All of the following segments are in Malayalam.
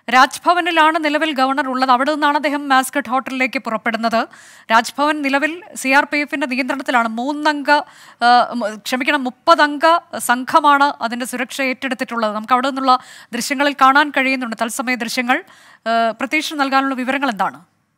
രാജ്ഭവനിലാണ് നിലവിൽ ഗവർണർ ഉള്ളത് അവിടെ നിന്നാണ് അദ്ദേഹം മാസ്കറ്റ് ഹോട്ടലിലേക്ക് പുറപ്പെടുന്നത് രാജ്ഭവൻ നിലവിൽ സി ആർ പി എഫിന്റെ നിയന്ത്രണത്തിലാണ് മൂന്നംഗ ആ, മ- ക്ഷമിക്കണം മുപ്പതംഗ സംഘമാണ് അതിന്റെ സുരക്ഷ ഏറ്റെടുത്തിട്ടുള്ളത് നമുക്ക് അവിടെ നിന്നുള്ള ദൃശ്യങ്ങളിൽ കാണാൻ കഴിയുന്നുണ്ട് തത്സമയ ദൃശ്യങ്ങൾ ആ, പ്രതീക്ഷ നൽകാനുള്ള വിവരങ്ങൾ എന്താണ്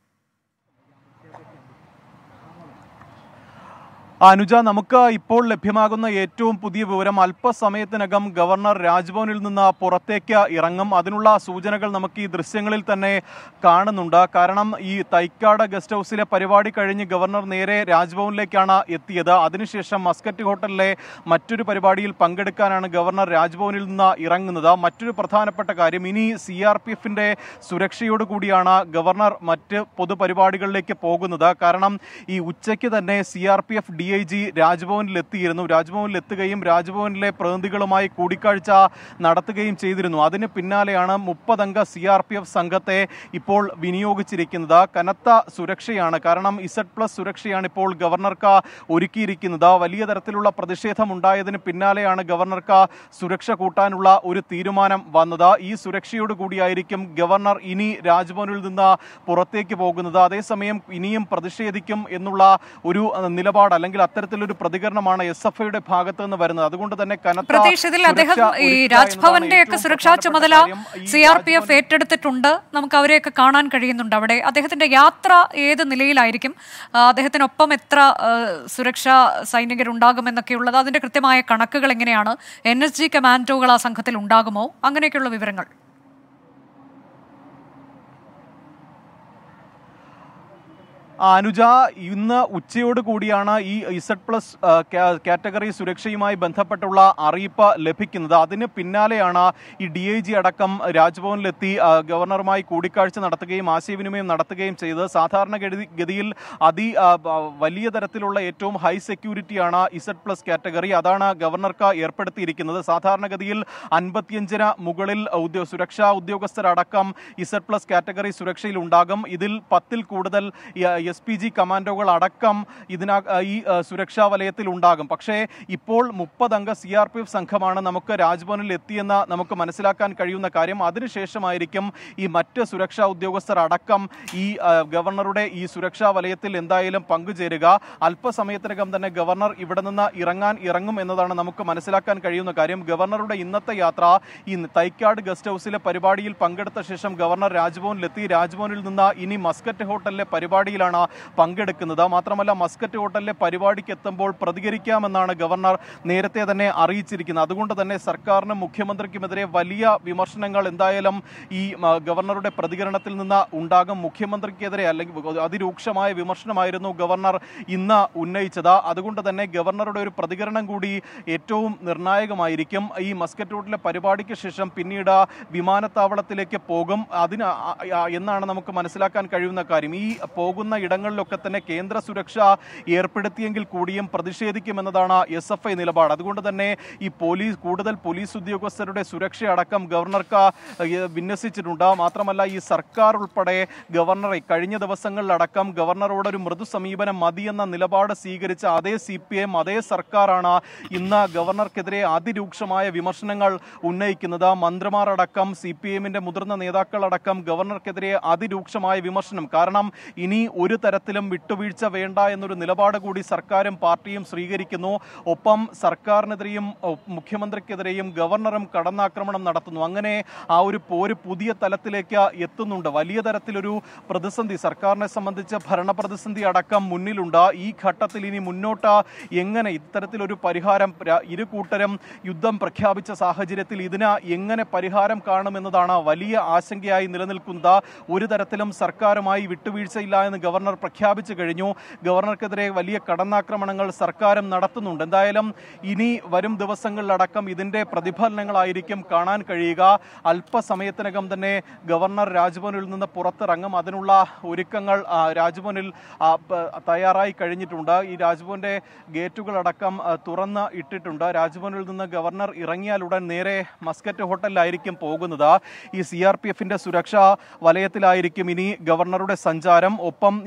അനുജ നമുക്ക് ഇപ്പോൾ ലഭ്യമാകുന്ന ഏറ്റവും പുതിയ വിവരം അല്പസമയത്തിനകം ഗവർണർ രാജ്ഭവനിൽ നിന്ന് പുറത്തേക്ക് ഇറങ്ങും അതിനുള്ള സൂചനകൾ നമുക്ക് ഈ ദൃശ്യങ്ങളിൽ തന്നെ കാണുന്നുണ്ട് കാരണം ഈ തൈക്കാട് ഗസ്റ്റ് ഹൗസിലെ പരിപാടി കഴിഞ്ഞ് ഗവർണർ നേരെ രാജ്ഭവനിലേക്കാണ് എത്തിയത് അതിനുശേഷം മസ്കറ്റ് ഹോട്ടലിലെ മറ്റൊരു പരിപാടിയിൽ പങ്കെടുക്കാനാണ് ഗവർണർ രാജ്ഭവനിൽ നിന്ന് ഇറങ്ങുന്നത് മറ്റൊരു പ്രധാനപ്പെട്ട കാര്യം ഇനി സി ആർ പി എഫിന്റെ സുരക്ഷയോട് കൂടിയാണ് ഗവർണർ മറ്റ് പൊതുപരിപാടികളിലേക്ക് പോകുന്നത് കാരണം ഈ ഉച്ചയ്ക്ക് തന്നെ C R P F D I G രാജ്ഭവനിൽ എത്തിയിരുന്നു രാജ്ഭവനിൽ എത്തുകയും രാജ്ഭവനിലെ പ്രതിനിധികളുമായി കൂടിക്കാഴ്ച നടത്തുകയും ചെയ്തിരുന്നു അതിന് പിന്നാലെയാണ് മുപ്പതംഗ സി ആർ പി എഫ് സംഘത്തെ ഇപ്പോൾ വിനിയോഗിച്ചിരിക്കുന്നത് കനത്ത സുരക്ഷയാണ് കാരണം ഇസഡ് പ്ലസ് സുരക്ഷയാണ് ഇപ്പോൾ ഗവർണർക്ക് ഒരുക്കിയിരിക്കുന്നത് വലിയ തരത്തിലുള്ള പ്രതിഷേധം ഉണ്ടായതിന് പിന്നാലെയാണ് ഗവർണർക്ക് സുരക്ഷ കൂട്ടാനുള്ള ഒരു തീരുമാനം വന്നത് ഈ സുരക്ഷയോട് കൂടിയായിരിക്കും ഗവർണർ ഇനി രാജ്ഭവനിൽ നിന്ന് പുറത്തേക്ക് പോകുന്നത് അതേസമയം ഇനിയും പ്രതിഷേധിക്കും എന്നുള്ള ഒരു അഹ്, നിലപാട് അല്ലെങ്കിൽ അത്തരത്തിലൊരു പ്രതികരണമാണ് എസ് എഫ് ഐയുടെ ഭാഗത്ത് നിന്ന് വരുന്നത് അതുകൊണ്ട് തന്നെ കനത്ത പ്രതീക്ഷ ഇതിൽ അദ്ദേഹം സുരക്ഷ ഈ ഒരുക്കുക രാജ്ഭവന്റെ ഒക്കെ എന്നതാണ് സുരക്ഷാ ഏറ്റവും ചുമതല പ്രധാനപ്പെട്ട കാര്യം. ഈ C R P F Raj Bhavan- ഏറ്റെടുത്തിട്ടുണ്ട് നമുക്ക് അവരെയൊക്കെ കാണാൻ കഴിയുന്നുണ്ട് അവിടെ അദ്ദേഹത്തിന്റെ യാത്ര ഏത് നിലയിലായിരിക്കും ആ, അദ്ദേഹത്തിനൊപ്പം എത്ര ആ, സുരക്ഷാ സൈനികരുണ്ടാകുമെന്നൊക്കെയുള്ളത് അതിന്റെ കൃത്യമായ കണക്കുകൾ എങ്ങനെയാണ് എൻ എസ് ജി കമാൻഡോകൾ ആ സംഘത്തിൽ ഉണ്ടാകുമോ അങ്ങനെയൊക്കെയുള്ള വിവരങ്ങൾ ആ, അനുജ ഇന്ന് ഉച്ചയോട് കൂടിയാണ് ഈ ഇസഡ് പ്ലസ് ആ, കാ- കാറ്റഗറി സുരക്ഷയുമായി ബന്ധപ്പെട്ടുള്ള അറിയിപ്പ് ലഭിക്കുന്നത് അതിന് പിന്നാലെയാണ് ഈ ഡി ഐ ജി അടക്കം രാജ്ഭവനിലെത്തി ആ, ഗവർണറുമായി കൂടിക്കാഴ്ച നടത്തുകയും ആശയവിനിമയം നടത്തുകയും ചെയ്തത് സാധാരണ ഗതി ഗതിയിൽ അതി ആ, ബ- വലിയ തരത്തിലുള്ള ഏറ്റവും ഹൈ സെക്യൂരിറ്റിയാണ് ഇസഡ് പ്ലസ് കാറ്റഗറി അതാണ് ഗവർണർക്ക് ഏർപ്പെടുത്തിയിരിക്കുന്നത് സാധാരണഗതിയിൽ അൻപത്തിയഞ്ചിന് മുകളിൽ ഉദ്യോ സുരക്ഷാ ഉദ്യോഗസ്ഥരടക്കം ഇസഡ് പ്ലസ് കാറ്റഗറി സുരക്ഷയിൽ ഉണ്ടാകും ഇതിൽ പത്തിൽ കൂടുതൽ എസ് പി ജി കമാൻഡോകൾ അടക്കം ഇതിന ഈ ആ, സുരക്ഷാ വലയത്തിൽ ഉണ്ടാകും പക്ഷേ ഇപ്പോൾ മുപ്പതംഗ സി ആർ പി എഫ് സംഘമാണ് നമുക്ക് രാജ്ഭവനിൽ എത്തിയെന്ന് നമുക്ക് മനസ്സിലാക്കാൻ കഴിയുന്ന കാര്യം അതിനുശേഷമായിരിക്കും ഈ മറ്റ് സുരക്ഷാ ഉദ്യോഗസ്ഥർ അടക്കം ഈ ആ, ഗവർണറുടെ ഈ സുരക്ഷാ വലയത്തിൽ എന്തായാലും പങ്കുചേരുക അല്പസമയത്തിനകം തന്നെ ഗവർണർ ഇവിടെ നിന്ന് ഇറങ്ങാൻ ഇറങ്ങും എന്നതാണ് നമുക്ക് മനസ്സിലാക്കാൻ കഴിയുന്ന കാര്യം ഗവർണറുടെ ഇന്നത്തെ യാത്ര ഈ തൈക്കാട് ഗസ്റ്റ് ഹൗസിലെ പരിപാടിയിൽ പങ്കെടുത്ത ശേഷം ഗവർണർ രാജ്ഭവനിലെത്തി രാജ്ഭവനിൽ നിന്ന് ഇനി മസ്കറ്റ് ഹോട്ടലിലെ പരിപാടിയിലാണ് പങ്കെടുക്കുന്നത് മാത്രമല്ല മസ്കറ്റ് ഹോട്ടലിലെ പരിപാടിക്ക് എത്തുമ്പോൾ പ്രതികരിക്കാമെന്നാണ് ഗവർണർ നേരത്തെ തന്നെ അറിയിച്ചിരിക്കുന്നത് അതുകൊണ്ട് തന്നെ സർക്കാരിനും മുഖ്യമന്ത്രിക്കുമെതിരെ വലിയ വിമർശനങ്ങൾ എന്തായാലും ഈ മ, ഗവർണറുടെ പ്രതികരണത്തിൽ നിന്ന് ഉണ്ടാകും മുഖ്യമന്ത്രിക്കെതിരെ അല്ലെങ്കിൽ അതിരൂക്ഷമായ വിമർശനമായിരുന്നു ഗവർണർ ഇന്ന് ഉന്നയിച്ചത് അതുകൊണ്ട് തന്നെ ഗവർണറുടെ ഒരു പ്രതികരണം കൂടി ഏറ്റവും നിർണായകമായിരിക്കും ഈ മസ്കറ്റ് റൂട്ടിലെ പരിപാടിക്ക് ശേഷം പിന്നീട് വിമാനത്താവളത്തിലേക്ക് പോകും അതിന് ആ- ആ- എന്നാണ് നമുക്ക് മനസ്സിലാക്കാൻ കഴിയുന്ന കാര്യം ഈ പോകുന്ന ഇടങ്ങളിലൊക്കെ തന്നെ കേന്ദ്ര സുരക്ഷ ഏർപ്പെടുത്തിയെങ്കിൽ കൂടിയും പ്രതിഷേധിക്കുമെന്നതാണ് എസ് എഫ് ഐ നിലപാട് അതുകൊണ്ട് തന്നെ ഈ പോലീസ് കൂടുതൽ പോലീസ് ഉദ്യോഗസ്ഥരുടെ സുരക്ഷ അടക്കം ഗവർണർക്ക് ഏഹ്, വിന്യസിച്ചിട്ടുണ്ട് മാത്രമല്ല ഈ സർക്കാർ ഉൾപ്പെടെ ഗവർണറെ കഴിഞ്ഞ ദിവസങ്ങളിലടക്കം ഗവർണറോട് ഒരു മൃദു സമീപനം മതിയെന്ന നിലപാട് സ്വീകരിച്ച അതേ സി പി എം അതേ സർക്കാരാണ് ഇന്ന് ഗവർണർക്കെതിരെ അതിരൂക്ഷമായ വിമർശനങ്ങൾ ഉന്നയിക്കുന്നത് മന്ത്രിമാർ അടക്കം സി പി എമ്മിന്റെ മുതിർന്ന നേതാക്കളടക്കം ഗവർണർക്കെതിരെ അതിരൂക്ഷമായ വിമർശനം കാരണം ഇനി ഒരു തരത്തിലും വിട്ടുവീഴ്ച വേണ്ട എന്നൊരു നിലപാട് കൂടി സർക്കാരും പാർട്ടിയും സ്വീകരിക്കുന്നു ഒപ്പം സർക്കാരിനെതിരെയും ഒ, മുഖ്യമന്ത്രിക്കെതിരെയും ഗവർണറും കടന്നാക്രമണം നടത്തുന്നു അങ്ങനെ ആ ഒരു പോര് പുതിയ തലത്തിലേക്ക് എത്തുന്നുണ്ട് വലിയ തരത്തിലൊരു പ്രതിസന്ധി സർക്കാരിനെ സംബന്ധിച്ച് ഭരണപ്രതിസന്ധി അടക്കം മുന്നിലുണ്ട് ഈ ഘട്ടത്തിൽ ഇനി മുന്നോട്ട് എങ്ങനെ ഇത്തരത്തിലൊരു പരിഹാരം ര- ഇരു കൂട്ടരും യുദ്ധം പ്രഖ്യാപിച്ച സാഹചര്യത്തിൽ ഇതിന് എങ്ങനെ പരിഹാരം കാണുമെന്നതാണ് വലിയ ആശങ്കയായി നിലനിൽക്കുന്നത് ഒരു തരത്തിലും സർക്കാരുമായി വിട്ടുവീഴ്ചയില്ല എന്ന് ഗവർണർ പ്രഖ്യാപിച്ചു കഴിഞ്ഞു ഗവർണർക്കെതിരെ വലിയ കടന്നാക്രമണങ്ങൾ സർക്കാരും നടത്തുന്നുണ്ട് എന്തായാലും ഇനി വരും ദിവസങ്ങളിലടക്കം ഇതിന്റെ പ്രതിഫലനങ്ങളായിരിക്കും കാണാൻ കഴിയുക അല്പസമയത്തിനകം തന്നെ ഗവർണർ രാജ്ഭവനിൽ നിന്ന് പുറത്തിറങ്ങും അതിനുള്ള ഒരുക്കങ്ങൾ ആ, രാജ്ഭവനിൽ ആ, പ- തയ്യാറായി കഴിഞ്ഞിട്ടുണ്ട് ഈ രാജ്ഭവന്റെ ഗേറ്റുകളടക്കം ആ, തുറന്ന് ഇട്ടിട്ടുണ്ട് രാജ്ഭവനിൽ നിന്ന് ഗവർണർ ഇറങ്ങിയാലുടൻ നേരെ മസ്കറ്റ് ഹോട്ടലിലായിരിക്കും പോകുന്നത് ഈ സി ആർ പി എഫിന്റെ സുരക്ഷാ വലയത്തിലായിരിക്കും ഇനി ഗവർണറുടെ സഞ്ചാരം ഒപ്പം ഈ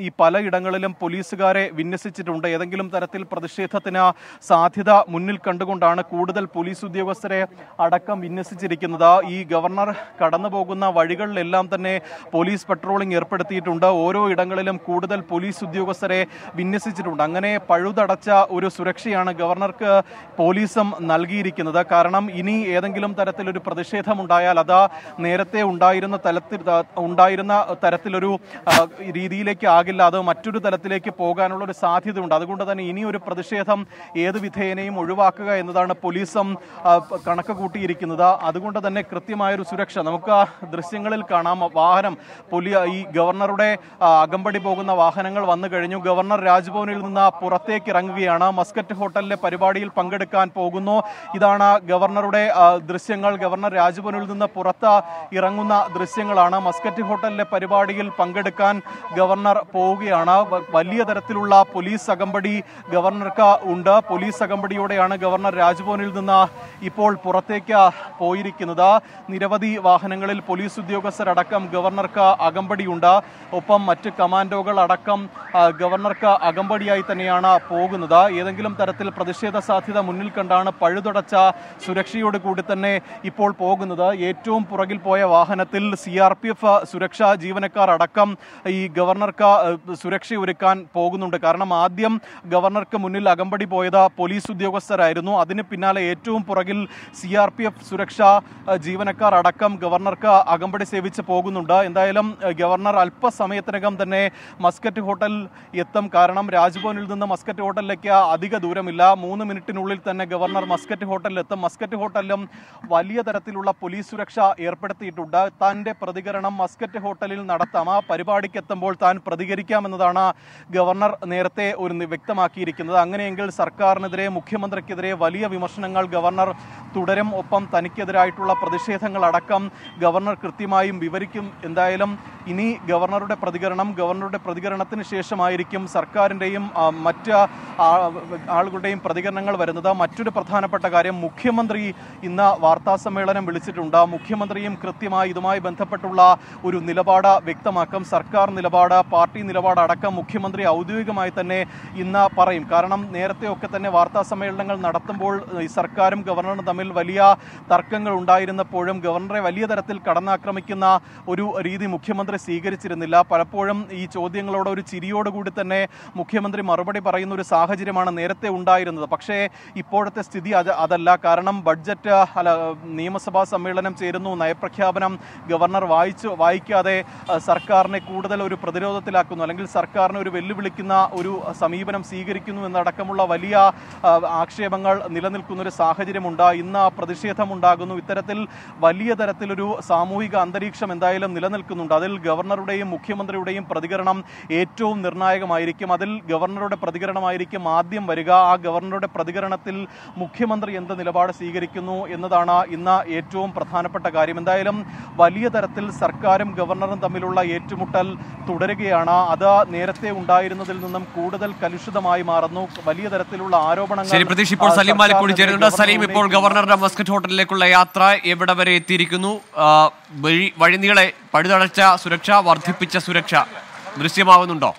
ഈ പലയിടങ്ങളിലും പോലീസുകാരെ വിന്യസിച്ചിട്ടുണ്ട് ഏതെങ്കിലും തരത്തിൽ പ്രതിഷേധത്തിന് സാധ്യത മുന്നിൽ കണ്ടുകൊണ്ടാണ് കൂടുതൽ പോലീസ് ഉദ്യോഗസ്ഥരെ അടക്കം വിന്യസിച്ചിരിക്കുന്നത് ഈ ഗവർണർ കടന്നു പോകുന്ന വഴികളിലെല്ലാം തന്നെ പോലീസ് പട്രോളിംഗ് ഏർപ്പെടുത്തിയിട്ടുണ്ട് ഓരോ ഇടങ്ങളിലും കൂടുതൽ പോലീസ് ഉദ്യോഗസ്ഥരെ വിന്യസിച്ചിട്ടുണ്ട് അങ്ങനെ പഴുതടച്ച ഒരു സുരക്ഷയാണ് ഗവർണർക്ക് പോലീസും നൽകിയിരിക്കുന്നത് കാരണം ഇനി ഏതെങ്കിലും തരത്തിലൊരു പ്രതിഷേധമുണ്ടായാൽ അത് നേരത്തെ ഉണ്ടായിരുന്ന തലത്തിൽ ഉണ്ടായിരുന്ന തരത്തിലൊരു ആ, രീതിയിലേക്ക് ആകില്ല അത് മറ്റൊരു തലത്തിലേക്ക് പോകാനുള്ള ഒരു സാധ്യതയുണ്ട് അതുകൊണ്ട് തന്നെ ഇനി ഒരു പ്രതിഷേധം ഏത് വിധേയനെയും ഒഴിവാക്കുക എന്നതാണ് പോലീസും ആ, പ- കണക്ക് കൂട്ടിയിരിക്കുന്നത് അതുകൊണ്ട് തന്നെ കൃത്യമായൊരു സുരക്ഷ നമുക്ക് ആ ദൃശ്യങ്ങളിൽ കാണാം വാഹനം പൊലി ഈ ഗവർണറുടെ ആ, അകമ്പടി പോകുന്ന വാഹനങ്ങൾ വന്നു കഴിഞ്ഞു ഗവർണർ രാജ്ഭവനിൽ നിന്ന് പുറത്തേക്ക് ഇറങ്ങുകയാണ് മസ്കറ്റ് ഹോട്ടലിലെ പരിപാടിയിൽ പങ്കെടുക്കാൻ പോകുന്നു ഇതാണ് ഗവർണറുടെ ആ, ദൃശ്യങ്ങൾ ഗവർണർ രാജ്ഭവനിൽ നിന്ന് പുറത്ത് ഇറങ്ങുന്ന ദൃശ്യങ്ങളാണ് മസ്കറ്റ് ഹോട്ടലിലെ പരിപാടിയിൽ പങ്കെടുക്കാൻ ഗവർണർ പോവുകയാണ് വ- വലിയ തരത്തിലുള്ള പോലീസ് അകമ്പടി ഗവർണർക്ക് ഉണ്ട് പോലീസ് അകമ്പടിയോടെയാണ് ഗവർണർ രാജ്ഭവനിൽ നിന്ന് ഇപ്പോൾ പുറത്തേക്ക് പോയിരിക്കുന്നത് നിരവധി വാഹനങ്ങളിൽ പോലീസ് ഉദ്യോഗസ്ഥരടക്കം ഗവർണർക്ക് അകമ്പടിയുണ്ട് ഒപ്പം മറ്റ് കമാൻഡോകൾ അടക്കം ആ, ഗവർണർക്ക് അകമ്പടിയായി തന്നെയാണ് പോകുന്നത് ഏതെങ്കിലും തരത്തിൽ പ്രതിഷേധ സാധ്യത മുന്നിൽ കണ്ടാണ് പഴുതുടച്ച സുരക്ഷയോട് കൂടി തന്നെ ഇപ്പോൾ പോകുന്നത് ഏറ്റവും പുറകിൽ പോയ വാഹനത്തിൽ സി ആർ പി എഫ് സുരക്ഷാ ജീവനക്കാർ അടക്കം ഈ ഗവർണർക്ക് ഏഹ്, സുരക്ഷ ഒരുക്കാൻ പോകുന്നുണ്ട് കാരണം ആദ്യം ഗവർണർക്ക് മുന്നിൽ അകമ്പടി പോയത് പോലീസ് ഉദ്യോഗസ്ഥരായിരുന്നു അതിന് പിന്നാലെ ഏറ്റവും പുറകിൽ സി ആർ പി എഫ് സുരക്ഷാ ഏഹ്, ജീവനക്കാർ അടക്കം ഗവർണർക്ക് അകമ്പടി സേവിച്ച് പോകുന്നുണ്ട് എന്തായാലും ഏഹ്, ഗവർണർ അല്പസമയത്തിനകം തന്നെ മസ്കറ്റ് ഹോട്ടൽ എത്തും കാരണം രാജ്ഭവനിൽ നിന്ന് മസ്കറ്റ് ഹോട്ടലിലേക്ക് അധിക ദൂരമില്ല മൂന്ന് മിനിറ്റിനുള്ളിൽ തന്നെ ഗവർണർ മസ്കറ്റ് ഹോട്ടലിൽ എത്തും മസ്കറ്റ് ഹോട്ടലിലും വലിയ തരത്തിലുള്ള പോലീസ് സുരക്ഷ ഏർപ്പെടുത്തിയിട്ടുണ്ട് തന്റെ പ്രതികരണം മസ്കറ്റ് ഹോട്ടലിൽ നടത്താം ആ പരിപാടിക്ക് എത്തുമ്പോൾ താൻ പ്രതികരിക്കാമെന്നതാണ് ഗവർണർ നേരത്തെ ഒരു നി- വ്യക്തമാക്കിയിരിക്കുന്നത് അങ്ങനെയെങ്കിൽ സർക്കാരിനെതിരെ മുഖ്യമന്ത്രിക്കെതിരെ വലിയ വിമർശനങ്ങൾ ഗവർണർ തുടരും ഒപ്പം തനിക്കെതിരായിട്ടുള്ള പ്രതിഷേധങ്ങൾ അടക്കം ഗവർണർ കൃത്യമായും വിവരിക്കും എന്തായാലും ഇനി ഗവർണറുടെ പ്രതികരണം ഗവർണറുടെ പ്രതികരണത്തിന് ശേഷമായിരിക്കും സർക്കാരിൻ്റെയും മറ്റ് ആ- ആളുകളുടെയും പ്രതികരണങ്ങൾ വരുന്നത് മറ്റൊരു പ്രധാനപ്പെട്ട കാര്യം മുഖ്യമന്ത്രി ഇന്ന് വാർത്താ സമ്മേളനം വിളിച്ചിട്ടുണ്ട് മുഖ്യമന്ത്രിയും കൃത്യമായി ഇതുമായി ബന്ധപ്പെട്ടുള്ള ഒരു നിലപാട് വ്യക്തമാക്കും സർക്കാർ നിലപാട് പാർട്ടി നിലപാട് അടക്കം മുഖ്യമന്ത്രി ഔദ്യോഗികമായി തന്നെ ഇന്ന് പറയും കാരണം നേരത്തെ ഒക്കെ തന്നെ വാർത്താ സമ്മേളനങ്ങൾ നടത്തുമ്പോൾ ഈ സർക്കാരും ഗവർണറും തമ്മിൽ വലിയ തർക്കങ്ങൾ ഉണ്ടായിരുന്നപ്പോഴും ഗവർണറെ വലിയ തരത്തിൽ കടന്നാക്രമിക്കുന്ന ഒരു രീതി മുഖ്യമന്ത്രി സ്വീകരിച്ചിരുന്നില്ല പലപ്പോഴും ഈ ചോദ്യങ്ങളോട് ഒരു ചിരിയോടുകൂടി തന്നെ മുഖ്യമന്ത്രി മറുപടി പറയുന്ന ഒരു സാഹചര്യമാണ് നേരത്തെ ഉണ്ടായിരുന്നത് പക്ഷേ ഇപ്പോഴത്തെ സ്ഥിതി അത് അതല്ല കാരണം ബഡ്ജറ്റ് അല്ല നിയമസഭാ സമ്മേളനം ചേരുന്നു നയപ്രഖ്യാപനം ഗവർണർ വായിച്ചു വായിക്കാതെ അഹ്, സർക്കാരിനെ കൂടുതൽ ഒരു പ്രതിരോധത്തിലാക്കുന്നു അല്ലെങ്കിൽ സർക്കാരിനെ ഒരു വെല്ലുവിളിക്കുന്ന ഒരു സമീപനം സ്വീകരിക്കുന്നു എന്നടക്കമുള്ള വലിയ അഹ്, ആക്ഷേപങ്ങൾ നിലനിൽക്കുന്ന ഒരു സാഹചര്യമുണ്ട് ഇന്ന് പ്രതിഷേധമുണ്ടാകുന്നു ഇത്തരത്തിൽ വലിയ തരത്തിലൊരു സാമൂഹിക അന്തരീക്ഷം എന്തായാലും നിലനിൽക്കുന്നുണ്ട് അതിൽ ഗവർണറുടെയും മുഖ്യമന്ത്രിയുടെയും പ്രതികരണം ഏറ്റവും നിർണായകമായിരിക്കും അതിൽ ഗവർണറുടെ പ്രതികരണമായിരിക്കും ആദ്യം വരിക ആ ഗവർണറുടെ പ്രതികരണത്തിൽ മുഖ്യമന്ത്രി എന്ത് നിലപാട് സ്വീകരിക്കുന്നു എന്നതാണ് ഇന്ന് ഏറ്റവും പ്രധാനപ്പെട്ട കാര്യം എന്തായാലും വലിയ തരത്തിൽ സർക്കാരും ഗവർണറും തമ്മിലുള്ള ഏറ്റുമുട്ടൽ തുടരുകയാണ് അത് നേരത്തെ ഉണ്ടായിരുന്നതിൽ നിന്നും കൂടുതൽ കലുഷിതമായി മാറുന്നു വലിയ തരത്തിലുള്ള ആരോപണങ്ങൾ ശരി പ്രതീഷ് ഇപ്പോൾ ആ, സലീം മാലിക് കൂടി സർക്കാരിനെതിരെ ചേരുന്നുണ്ട് ഗവർണർ സലീം ഇപ്പോൾ ഉന്നയിക്കുന്നു. ഗവർണറുടെ മസ്കറ്റ് ഹോട്ടലിലേക്കുള്ള യാത്ര എവിടെ വരെ എത്തിയിരിക്കുന്നു ആ, വഴി വഴിനീളെ പഴുതടച്ച സുരക്ഷ വർദ്ധിപ്പിച്ച സുരക്ഷ ദൃശ്യമാകുന്നുണ്ടോ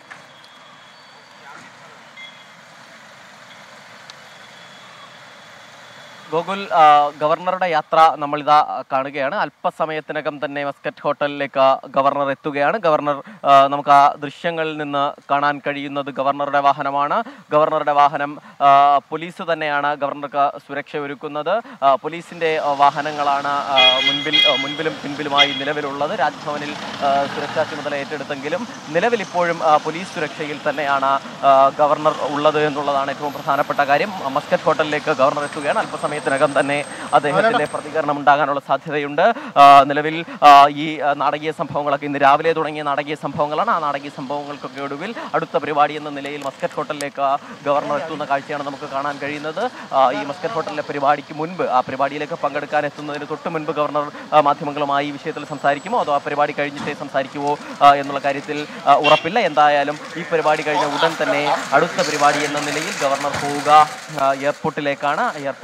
ഗോകുൽ ആ, ഗവർണറുടെ യാത്ര നമ്മളിതാ കാണുകയാണ് അല്പസമയത്തിനകം തന്നെ മസ്കറ്റ് ഹോട്ടലിലേക്ക് ഗവർണർ എത്തുകയാണ് ഗവർണർ ആ, നമുക്ക് ആ ദൃശ്യങ്ങളിൽ നിന്ന് കാണാൻ കഴിയുന്നത് ഗവർണറുടെ വാഹനമാണ് ഗവർണറുടെ വാഹനം ആ, പോലീസ് തന്നെയാണ് ഗവർണർക്ക് സുരക്ഷ ഒരുക്കുന്നത് ആ, പോലീസിന്റെ ആ, വാഹനങ്ങളാണ് ആ, മുൻപിൽ ആ, മുൻപിലും പിൻപിലുമായി നിലവിലുള്ളത് രാജ്ഭവനിൽ ആ, സുരക്ഷാ ചുമതല ഏറ്റെടുത്തെങ്കിലും നിലവിൽ ഇപ്പോഴും ആ, പോലീസ് സുരക്ഷയിൽ തന്നെയാണ് ആ, ഗവർണർ ഉള്ളത് എന്നുള്ളതാണ് ഏറ്റവും പ്രധാനപ്പെട്ട കാര്യം മസ്കറ്റ് ഹോട്ടലിലേക്ക് ഗവർണർ എത്തുകയാണ് അല്പസമയത്തിനകം തന്നെ അദ്ദേഹത്തിന്റെ പ്രതികരണം ഉണ്ടാകാനുള്ള സാധ്യതയുണ്ട് ആ, നിലവിൽ ആ, ഈ ആ, നാടകീയ സംഭവങ്ങളൊക്കെ ഇന്ന് രാവിലെ തുടങ്ങിയ നാടകീയ സംഭവങ്ങളാണ് ആ നാടകീയ സംഭവങ്ങൾക്കൊക്കെ ഒടുവിൽ അടുത്ത പരിപാടി എന്ന നിലയിൽ മസ്കറ്റ് ഹോട്ടലിലേക്ക് ഗവർണർ എത്തുന്ന കാഴ്ചയാണ് നമുക്ക് കാണാൻ കഴിയുന്നത് ആ, ഈ മസ്കറ്റ് ഹോട്ടലിലെ പരിപാടിക്ക് മുൻപ് ആ പരിപാടിയിലേക്ക് പങ്കെടുക്കാൻ എത്തുന്നതിന് തൊട്ട് മുൻപ് ഗവർണർ ആ, മാധ്യമങ്ങളുമായി ഈ വിഷയത്തിൽ സംസാരിക്കുമോ അതോ ആ പരിപാടി കഴിഞ്ഞിട്ടേ സംസാരിക്കുമോ ആ, എന്നുള്ള കാര്യത്തിൽ ആ, ഉറപ്പില്ല എന്തായാലും ഈ പരിപാടി കഴിഞ്ഞ ഉടൻ തന്നെ അടുത്ത പരിപാടി എന്ന നിലയിൽ ഗവർണർ പോവുക ആ, എയർപോർട്ടിലേക്കാണ് എയർപോർട്ടിലേക്ക്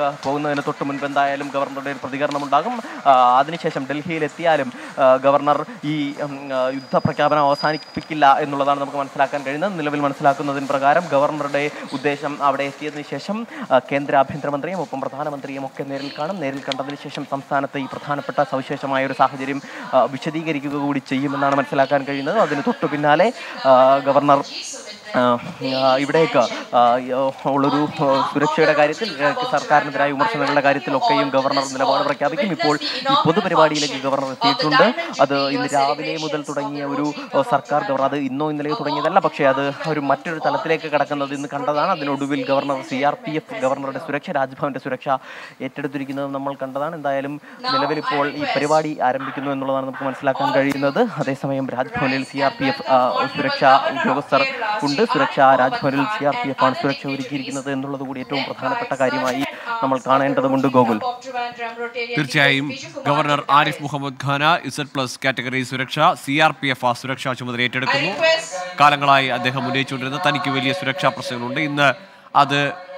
പോകുന്നതിന് തൊട്ട് മുൻപ് എന്തായാലും ഗവർണറുടെ ഒരു പ്രതികരണം ഉണ്ടാകും ആ, അതിനുശേഷം ഡൽഹിയിൽ എത്തിയാലും ആ, ഗവർണർ ഈ ഉം, ആ, യുദ്ധപ്രഖ്യാപനം അവസാനിപ്പിക്കില്ല എന്നുള്ളതാണ് നമുക്ക് മനസ്സിലാക്കാൻ കഴിയുന്നത് നിലവിൽ മനസ്സിലാക്കുന്നതിന് പ്രകാരം ഗവർണറുടെ ഉദ്ദേശം അവിടെ എത്തിയതിനു ശേഷം ആ, കേന്ദ്ര ആഭ്യന്തരമന്ത്രിയും ഒപ്പം പ്രധാനമന്ത്രിയും ഒക്കെ നേരിൽ കാണും നേരിൽ കണ്ടതിന് ശേഷം സംസ്ഥാനത്ത് ഈ പ്രധാനപ്പെട്ട സവിശേഷമായ ഒരു സാഹചര്യം ആ, വിശദീകരിക്കുക കൂടി ചെയ്യുമെന്നാണ് മനസ്സിലാക്കാൻ കഴിയുന്നത് അതിന് തൊട്ടു പിന്നാലെ ആ, ഗവർണർ ആ, ആ, ഇവിടേക്ക് ആ, യോ- ഉള്ളൊരു ആ, സുരക്ഷയുടെ കാര്യത്തിൽ ആ, സർക്കാരിനെതിരായ വിമർശനങ്ങളുടെ കാര്യത്തിലൊക്കെയും ഗവർണർ നിലപാട് പ്രഖ്യാപിക്കും ഇപ്പോൾ ഈ പൊതുപരിപാടിയിലേക്ക് ഗവർണർ എത്തിയിട്ടുണ്ട് അത് ഇന്ന് രാവിലെ മുതൽ തുടങ്ങിയ ഒരു ആ, സർക്കാർ ഗവർണർ അത് ഇന്നോ ഇന്നലെയോ തുടങ്ങിയതല്ല പക്ഷേ അത് ഒരു മറ്റൊരു തലത്തിലേക്ക് കടക്കുന്നത് ഇന്ന് കണ്ടതാണ് അതിനൊടുവിൽ governor C R P F ഗവർണറുടെ സുരക്ഷ രാജ്ഭവന്റെ സുരക്ഷ ഏറ്റെടുത്തിരിക്കുന്നത് നമ്മൾ കണ്ടതാണ് എന്തായാലും നിലവിൽ ഇപ്പോൾ ഈ പരിപാടി ആരംഭിക്കുന്നു എന്നുള്ളതാണ് നമുക്ക് മനസ്സിലാക്കാൻ കഴിയുന്നത് അതേസമയം രാജ്ഭവനിൽ സി ആർ പി എഫ് സുരക്ഷാ ഉദ്യോഗസ്ഥർ ഉണ്ട് സുരക്ഷ രാജ്ഭവനിൽ സി ആർ പി എഫ് ആണ് സുരക്ഷ ഒരുക്കിയിരിക്കുന്നത് എന്നുള്ളത് കൂടി ഏറ്റവും പ്രധാനപ്പെട്ട കാര്യമായി നമ്മൾ കാണേണ്ടതുണ്ട് ഗോകുൽ തീർച്ചയായും governor Arif Muhammad Khan Z plus category സുരക്ഷ സി ആർ പി എഫ് ആ സുരക്ഷാ ചുമതല ഏറ്റെടുക്കുന്നു കാലങ്ങളായി അദ്ദേഹം ഉന്നയിച്ചുകൊണ്ടിരുന്ന തനിക്ക് വലിയ സുരക്ഷാ പ്രശ്നങ്ങളുണ്ട് ഇന്ന് അത്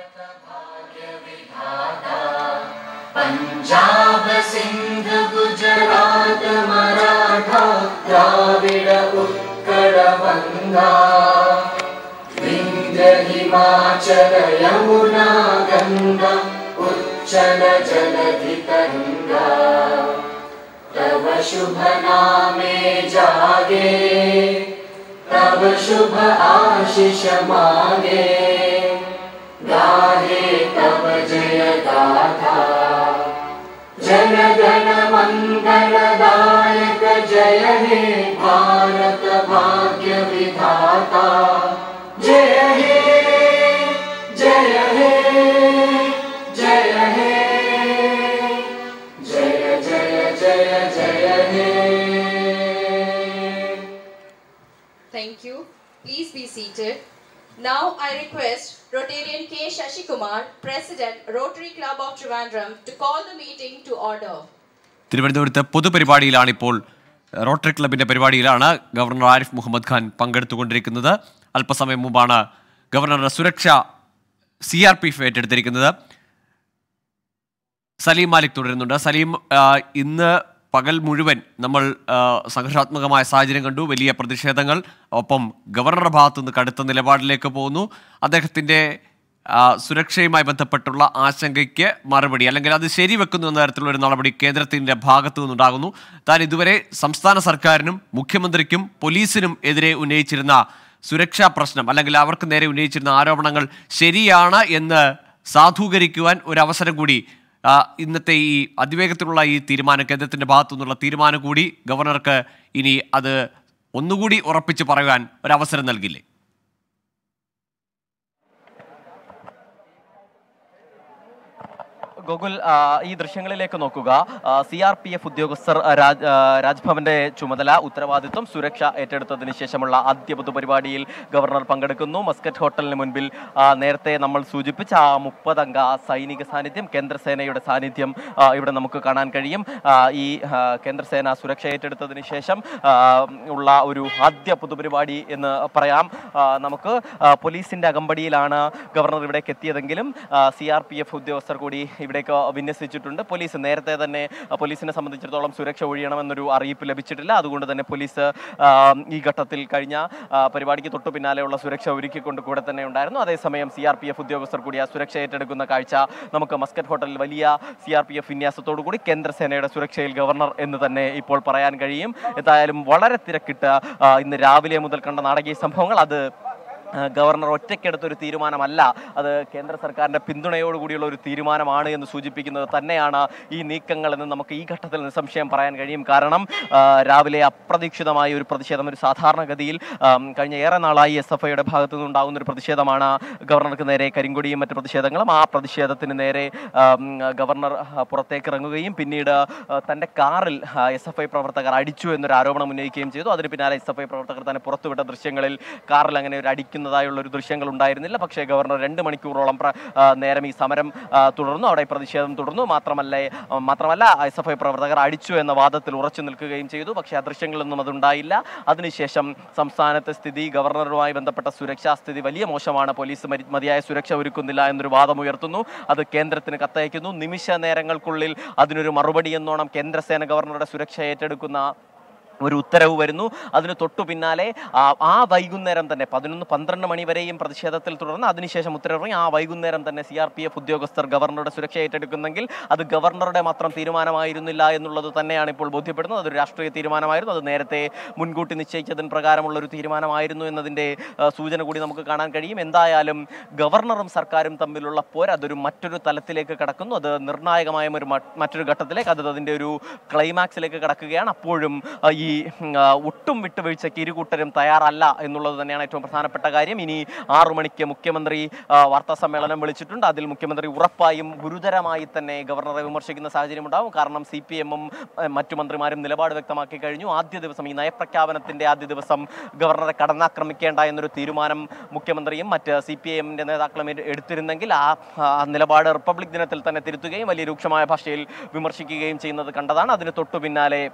पंजाब सिंध गुजरात मराठा द्राविड उत्कल बंगा विंध्य हिमाचल यमुना गंगा उच्चल जलधि तरंगा तव शुभ नामे जागे तव शुभ आशीष मागे गाहे तव जय गाथा जन गण मंगलदायक जय हे भारत भाग्य विधाता जय हे जय हे जय हे जय जय जय जय हे Thank you. Please be seated. Now I request Rotarian K. Shashikumar, President, Rotary Club of Trivandrum, to call the meeting to order. തിരുവനന്തപുരത്ത് പൊതുപരിപാടിയിലാണ് ഇപ്പോൾ റോട്ടറി ക്ലബിന്റെ പരിപാടിയിലാണ് ഗവർണർ ആരിഫ് മുഹമ്മദ് ഖാൻ പങ്കെടുത്തുകൊണ്ടിരിക്കുന്നത് അല്പസമയം മുമ്പാണ് ഗവർണറുടെ സുരക്ഷ സി ആർ പി എഫ് ഏറ്റെടുത്തിരിക്കുന്നത് സലീം മാലിക് തുടരുന്നുണ്ട് സലീം ആ, ഇന്ന് പകൽ മുഴുവൻ നമ്മൾ ആ, സംഘർഷാത്മകമായ സാഹചര്യം കണ്ടു വലിയ പ്രതിഷേധങ്ങൾ ഒപ്പം ഗവർണറുടെ ഭാഗത്തു നിന്ന് കടുത്ത നിലപാടിലേക്ക് പോകുന്നു അദ്ദേഹത്തിൻ്റെ ആ, സുരക്ഷയുമായി ബന്ധപ്പെട്ടുള്ള ആശങ്കയ്ക്ക് മറുപടി അല്ലെങ്കിൽ അത് ശരിവെക്കുന്നു എന്ന തരത്തിലുള്ള ഒരു നടപടി കേന്ദ്രത്തിൻ്റെ ഭാഗത്തു നിന്നുണ്ടാകുന്നു താൻ ഇതുവരെ സംസ്ഥാന സർക്കാരിനും മുഖ്യമന്ത്രിക്കും പോലീസിനും എതിരെ ഉന്നയിച്ചിരുന്ന സുരക്ഷാ പ്രശ്നം അല്ലെങ്കിൽ അവർക്ക് നേരെ ഉന്നയിച്ചിരുന്ന ആരോപണങ്ങൾ ശരിയാണ് എന്ന് സാധൂകരിക്കുവാൻ ഒരു അവസരം കൂടി ആ, ഇന്നത്തെ ഈ അതിവേഗത്തിലുള്ള ഈ തീരുമാനം കേന്ദ്രത്തിന്റെ ഭാഗത്തു നിന്നുള്ള തീരുമാനം കൂടി ഗവർണർക്ക് ഇനി അത് ഒന്നുകൂടി ഉറപ്പിച്ച് പറയുവാൻ ഒരു അവസരം നൽകില്ലേ ഗോകുൽ ആ, ഈ ദൃശ്യങ്ങളിലേക്ക് നോക്കുക സി ആർ പി എഫ് ഉദ്യോഗസ്ഥർ ആ, രാജ് ആ, രാജ്ഭവന്റെ ചുമതല ഉത്തരവാദിത്വം സുരക്ഷ ഏറ്റെടുത്തതിന് ശേഷമുള്ള ആദ്യ പൊതുപരിപാടിയിൽ ഗവർണർ പങ്കെടുക്കുന്നു മസ്കറ്റ് ഹോട്ടലിന് മുൻപിൽ ആ, നേരത്തെ നമ്മൾ സൂചിപ്പിച്ച ആ മുപ്പതംഗ സൈനിക സാന്നിധ്യം കേന്ദ്രസേനയുടെ സാന്നിധ്യം ആ, ഇവിടെ നമുക്ക് കാണാൻ കഴിയും ആ, ഈ ആ, കേന്ദ്രസേന സുരക്ഷ ഏറ്റെടുത്തതിന് ശേഷം ആ, ഉള്ള ഒരു ആദ്യ പൊതുപരിപാടി എന്ന് പറയാം ആ, നമുക്ക് ആ, പോലീസിന്റെ അകമ്പടിയിലാണ് ഗവർണർ ഇവിടേക്ക് എത്തിയതെങ്കിലും സി ആർ പി എഫ് ഉദ്യോഗസ്ഥർ കൂടി ഇവിടേക്ക് വിന്യസിച്ചിട്ടുണ്ട് പോലീസ് നേരത്തെ തന്നെ ആ, പോലീസിനെ സംബന്ധിച്ചിടത്തോളം സുരക്ഷ ഒഴിയണമെന്നൊരു അറിയിപ്പ് ലഭിച്ചിട്ടില്ല അതുകൊണ്ട് തന്നെ പോലീസ് ആ, ഈ ഘട്ടത്തിൽ കഴിഞ്ഞ ആ, പരിപാടിക്ക് തൊട്ടു പിന്നാലെയുള്ള സുരക്ഷ ഒരുക്കിക്കൊണ്ട് കൂടെ തന്നെ ഉണ്ടായിരുന്നു അതേസമയം സി ആർ പി എഫ് ഉദ്യോഗസ്ഥർ കൂടി ആ സുരക്ഷ ഏറ്റെടുക്കുന്ന കാഴ്ച നമുക്ക് മസ്കറ്റ് ഹോട്ടലിൽ വലിയ സി ആർ പി എഫ് വിന്യാസത്തോടു കൂടി കേന്ദ്രസേനയുടെ സുരക്ഷയിൽ ഗവർണർ എന്ന് തന്നെ ഇപ്പോൾ പറയാൻ കഴിയും എന്തായാലും വളരെ തിരക്കിട്ട് ആ, ഇന്ന് രാവിലെ മുതൽ കണ്ട നാടകീയ സംഭവങ്ങൾ അത് ആ, ഗവർണർ ഒറ്റയ്ക്കെടുത്ത ഒരു തീരുമാനമല്ല അത് കേന്ദ്ര സർക്കാരിന്റെ പിന്തുണയോടുകൂടിയുള്ള ഒരു തീരുമാനമാണ് എന്ന് സൂചിപ്പിക്കുന്നത് തന്നെയാണ് ഈ നീക്കങ്ങൾ എന്ന് നമുക്ക് ഈ ഘട്ടത്തിൽ നിസ്സംശയം പറയാൻ കഴിയും കാരണം ആ, രാവിലെ അപ്രതീക്ഷിതമായ ഒരു പ്രതിഷേധം ഒരു സാധാരണഗതിയിൽ ആം, കഴിഞ്ഞ ഏറെ നാളായി എസ് എഫ് ഐയുടെ ഭാഗത്തു നിന്നുണ്ടാകുന്ന ഒരു പ്രതിഷേധമാണ് ഗവർണർക്ക് നേരെ കരിങ്കൊടിയും മറ്റു പ്രതിഷേധങ്ങളും ആ പ്രതിഷേധത്തിന് നേരെ ആം, ഗവർണർ ആ, പുറത്തേക്ക് ഇറങ്ങുകയും പിന്നീട് ആ, തന്റെ കാറിൽ എസ് എഫ് ഐ പ്രവർത്തകർ അടിച്ചു എന്നൊരു ആരോപണം ഉന്നയിക്കുകയും ചെയ്തു അതിന് പിന്നാലെ എസ് എഫ് ഐ പ്രവർത്തകർ തന്നെ പുറത്തുവിട്ട ദൃശ്യങ്ങളിൽ കാറിൽ അങ്ങനെ ഒരു അടിക്കുന്ന ചെയ്യുന്നതായുള്ള ഒരു ദൃശ്യങ്ങൾ ഉണ്ടായിരുന്നില്ല പക്ഷേ ഗവർണർ രണ്ട് മണിക്കൂറോളം പ്ര- ആ, നേരം ഈ സമരം ആ, തുടർന്നു അവിടെ പ്രതിഷേധം തുടർന്നു മാത്രമല്ല ആ, മാത്രമല്ല എസ് എഫ് ഐ പ്രവർത്തകർ അടിച്ചു എന്ന വാദത്തിൽ ഉറച്ചു നിൽക്കുകയും ചെയ്തു പക്ഷേ ആ ദൃശ്യങ്ങളൊന്നും അതുണ്ടായില്ല അതിനുശേഷം സംസ്ഥാനത്തെ സ്ഥിതി ഗവർണറുമായി ബന്ധപ്പെട്ട സുരക്ഷാ സ്ഥിതി വലിയ മോശമാണ് പോലീസ് മരി- മതിയായ സുരക്ഷ ഒരുക്കുന്നില്ല എന്നൊരു വാദം ഉയർത്തുന്നു അത് കേന്ദ്രത്തിന് കത്തയക്കുന്നു നിമിഷ നേരങ്ങൾക്കുള്ളിൽ അതിനൊരു മറുപടി എന്നോണം കേന്ദ്രസേന ഗവർണറുടെ സുരക്ഷ ഏറ്റെടുക്കുന്ന ഒരു ഉത്തരവ് വരുന്നു അതിന് തൊട്ടു പിന്നാലെ ആ ആ വൈകുന്നേരം തന്നെ പതിനൊന്ന് പന്ത്രണ്ട് മണി വരെയും പ്രതിഷേധത്തിൽ തുടർന്ന് അതിനുശേഷം ഉത്തരവിറങ്ങി ആ വൈകുന്നേരം തന്നെ സി ആർ പി എഫ് ഉദ്യോഗസ്ഥർ ഗവർണറുടെ സുരക്ഷ ഏറ്റെടുക്കുന്നെങ്കിൽ അത് ഗവർണറുടെ മാത്രം തീരുമാനമായിരുന്നില്ല എന്നുള്ളത് തന്നെയാണ് ഇപ്പോൾ ബോധ്യപ്പെടുന്നത് അതൊരു രാഷ്ട്രീയ തീരുമാനമായിരുന്നു അത് നേരത്തെ മുൻകൂട്ടി നിശ്ചയിച്ചതിന് പ്രകാരമുള്ള ഒരു തീരുമാനമായിരുന്നു എന്നതിൻ്റെ ആ, സൂചന കൂടി നമുക്ക് കാണാൻ കഴിയും എന്തായാലും ഗവർണറും സർക്കാരും തമ്മിലുള്ള പോര് അതൊരു മറ്റൊരു തലത്തിലേക്ക് കടക്കുന്നു അത് നിർണായകമായ ഒരു മ- മറ്റൊരു ഘട്ടത്തിലേക്ക് അത് അതിൻ്റെ ഒരു ക്ലൈമാക്സിലേക്ക് കടക്കുകയാണ് അപ്പോഴും ആ, ഈ ഉം, ആ, ഒട്ടും വിട്ടുവീഴ്ചയ്ക്ക് ഇരുകൂട്ടരും തയ്യാറല്ല എന്നുള്ളത് തന്നെയാണ് ഏറ്റവും പ്രധാനപ്പെട്ട കാര്യം ഇനി ആറു മണിക്ക് മുഖ്യമന്ത്രി ആ, വാർത്താ സമ്മേളനം വിളിച്ചിട്ടുണ്ട് അതിൽ മുഖ്യമന്ത്രി ഉറപ്പായും ഗുരുതരമായി തന്നെ ഗവർണറെ വിമർശിക്കുന്ന സാഹചര്യം ഉണ്ടാവും കാരണം സി പി എമ്മും മറ്റു മന്ത്രിമാരും നിലപാട് വ്യക്തമാക്കി കഴിഞ്ഞു ആദ്യ ദിവസം ഈ നയപ്രഖ്യാപനത്തിന്റെ ആദ്യ ദിവസം ഗവർണറെ കടന്നാക്രമിക്കേണ്ട എന്നൊരു തീരുമാനം മുഖ്യമന്ത്രിയും മറ്റ് സി പി എമ്മിന്റെ നേതാക്കളും എട്- എടുത്തിരുന്നെങ്കിൽ ആ ആ നിലപാട് റിപ്പബ്ലിക് ദിനത്തിൽ തന്നെ തിരുത്തുകയും വലിയ രൂക്ഷമായ ഭാഷയിൽ വിമർശിക്കുകയും ചെയ്യുന്നത് കണ്ടതാണ് അതിന് തൊട്ടു പിന്നാലെ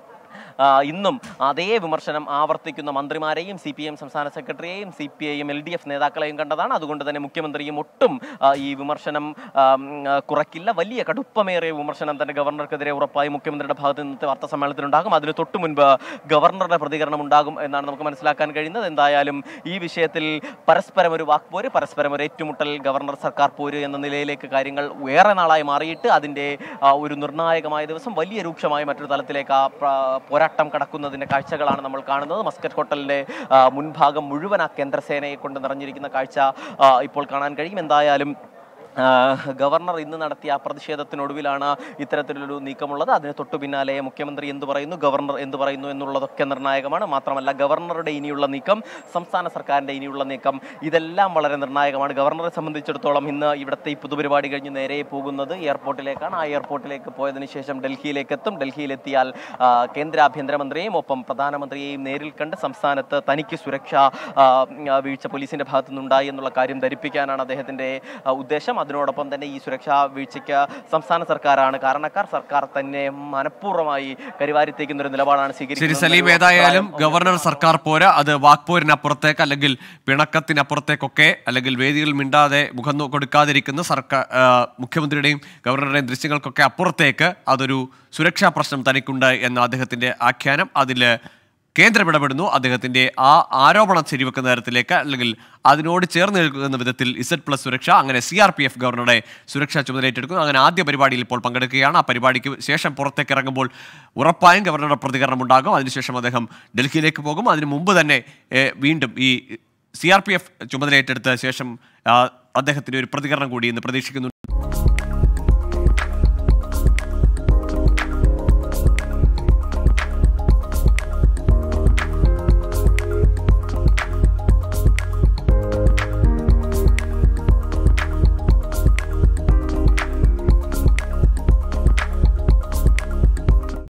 ആ, ഇന്നും അതേ വിമർശനം ആവർത്തിക്കുന്ന മന്ത്രിമാരെയും സി പി എം സംസ്ഥാന സെക്രട്ടറിയെയും സി പി ഐയും എൽ ഡി എഫ് നേതാക്കളെയും കണ്ടതാണ് അതുകൊണ്ട് തന്നെ മുഖ്യമന്ത്രിയും ഒട്ടും ആ, ഈ വിമർശനം ആ, ഉം, ആ, കുറയ്ക്കില്ല വലിയ കടുപ്പമേറിയ വിമർശനം തന്നെ ഗവർണർക്കെതിരെ ഉറപ്പായും മുഖ്യമന്ത്രിയുടെ ഭാഗത്ത് നിന്നത്തെ വാർത്താ സമ്മേളനത്തിലുണ്ടാകും അതിന് തൊട്ടു മുൻപ് ഗവർണറുടെ പ്രതികരണം ഉണ്ടാകും എന്നാണ് നമുക്ക് മനസ്സിലാക്കാൻ കഴിയുന്നത് എന്തായാലും ഈ വിഷയത്തിൽ പരസ്പരം ഒരു വാക്പോര് പരസ്പരം ഒരു ഏറ്റുമുട്ടൽ ഗവർണർ സർക്കാർ പോര് എന്ന നിലയിലേക്ക് കാര്യങ്ങൾ ഏറെ നാളായി മാറിയിട്ട് അതിൻ്റെ ആ, ഒരു നിർണായകമായ ദിവസം വലിയ രൂക്ഷമായ മറ്റൊരു തലത്തിലേക്ക് ആ പ്ര- പോരാട്ടം കടക്കുന്നതിൻ്റെ കാഴ്ചകളാണ് നമ്മൾ കാണുന്നത് മസ്കറ്റ് ഹോട്ടലിൻ്റെ ആ, മുൻഭാഗം മുഴുവൻ ആ കേന്ദ്രസേനയെ കൊണ്ട് നിറഞ്ഞിരിക്കുന്ന കാഴ്ച ആ, ഇപ്പോൾ കാണാൻ കഴിയും എന്തായാലും ആ, ഗവർണർ ഇന്ന് നടത്തിയ ആ പ്രതിഷേധത്തിനൊടുവിലാണ് ഇത്തരത്തിലൊരു നീക്കമുള്ളത് അതിന് തൊട്ടു പിന്നാലെ മുഖ്യമന്ത്രി എന്ത് പറയുന്നു ഗവർണർ എന്ത് പറയുന്നു എന്നുള്ളതൊക്കെ നിർണായകമാണ് മാത്രമല്ല ഗവർണറുടെ ഇനിയുള്ള നീക്കം സംസ്ഥാന സർക്കാരിൻ്റെ ഇനിയുള്ള നീക്കം ഇതെല്ലാം വളരെ നിർണായകമാണ് ഗവർണറെ സംബന്ധിച്ചിടത്തോളം ഇന്ന് ഇവിടുത്തെ ഈ പൊതുപരിപാടി കഴിഞ്ഞ് നേരെ പോകുന്നത് എയർപോർട്ടിലേക്കാണ് ആ എയർപോർട്ടിലേക്ക് പോയതിനു ശേഷം ഡൽഹിയിലേക്ക് എത്തും ഡൽഹിയിലെത്തിയാൽ ആ, കേന്ദ്ര ആഭ്യന്തരമന്ത്രിയെയും ഒപ്പം പ്രധാനമന്ത്രിയെയും നേരിൽ കണ്ട് സംസ്ഥാനത്ത് തനിക്ക് സുരക്ഷ ആ, ആ, വീഴ്ച പോലീസിന്റെ ഭാഗത്തു നിന്നുണ്ടായി എന്നുള്ള കാര്യം ധരിപ്പിക്കാനാണ് അദ്ദേഹത്തിന്റെ ആ, ഉദ്ദേശം അതിനോടൊപ്പം തന്നെ ഈ സുരക്ഷാ വീഴ്ചയ്ക്ക് സംസ്ഥാന സർക്കാരാണ് കാരണക്കാർ സർക്കാർ തന്നെ മനഃപൂർവ്വമായി കരിവാരിത്തേക്കുന്ന ഒരു നിലപാടാണ് ശരി സ്വീകരിക്കുന്നത് സലീം എന്നൊരു ഏതായാലും അഭിപ്രായം ഗവർണർ സർക്കാർ പോരാ അത് വാക്പോരിനപ്പുറത്തേക്ക് അല്ലെങ്കിൽ പിണക്കത്തിനപ്പുറത്തേക്കൊക്കെ അല്ലെങ്കിൽ വേദികൾ മിണ്ടാതെ മുഖം നോ- കൊടുക്കാതിരിക്കുന്ന സർക്കാർ ആ, മുഖ്യമന്ത്രിയുടെയും ഗവർണറുടെയും ദൃശ്യങ്ങൾക്കൊക്കെ അപ്പുറത്തേക്ക് അതൊരു സുരക്ഷാ പ്രശ്നം തനിക്കുണ്ട് എന്ന അദ്ദേഹത്തിന്റെ ആഖ്യാനം അതിൽ കേന്ദ്രം ഇടപെടുന്നു അദ്ദേഹത്തിന്റെ ആ ആരോപണം ശരിവെക്കുന്ന തരത്തിലേക്ക് അല്ലെങ്കിൽ അതിനോട് ചേർന്ന് നിൽക്കുന്ന വിധത്തിൽ ഇസഡ് പ്ലസ് സുരക്ഷ അങ്ങനെ സി ആർ പി എഫ് ഗവർണറുടെ സുരക്ഷാ ചുമതല ഏറ്റെടുക്കുന്നു അങ്ങനെ ആദ്യ പരിപാടിയിൽ ഇപ്പോൾ പങ്കെടുക്കുകയാണ് ആ പരിപാടിക്ക് ശേഷം പുറത്തേക്ക് ഇറങ്ങുമ്പോൾ ഉറപ്പായും ഗവർണറുടെ പ്രതികരണം ഉണ്ടാകും അതിനുശേഷം അദ്ദേഹം ഡൽഹിയിലേക്ക് പോകും അതിനു മുമ്പ് തന്നെ ഏഹ്, വീണ്ടും ഈ സി ആർ പി എഫ് ചുമതല ഏറ്റെടുത്ത ശേഷം ആ, അദ്ദേഹത്തിന്റെ ഒരു പ്രതികരണം കൂടി ഇന്ന് പ്രതീക്ഷിക്കുന്നു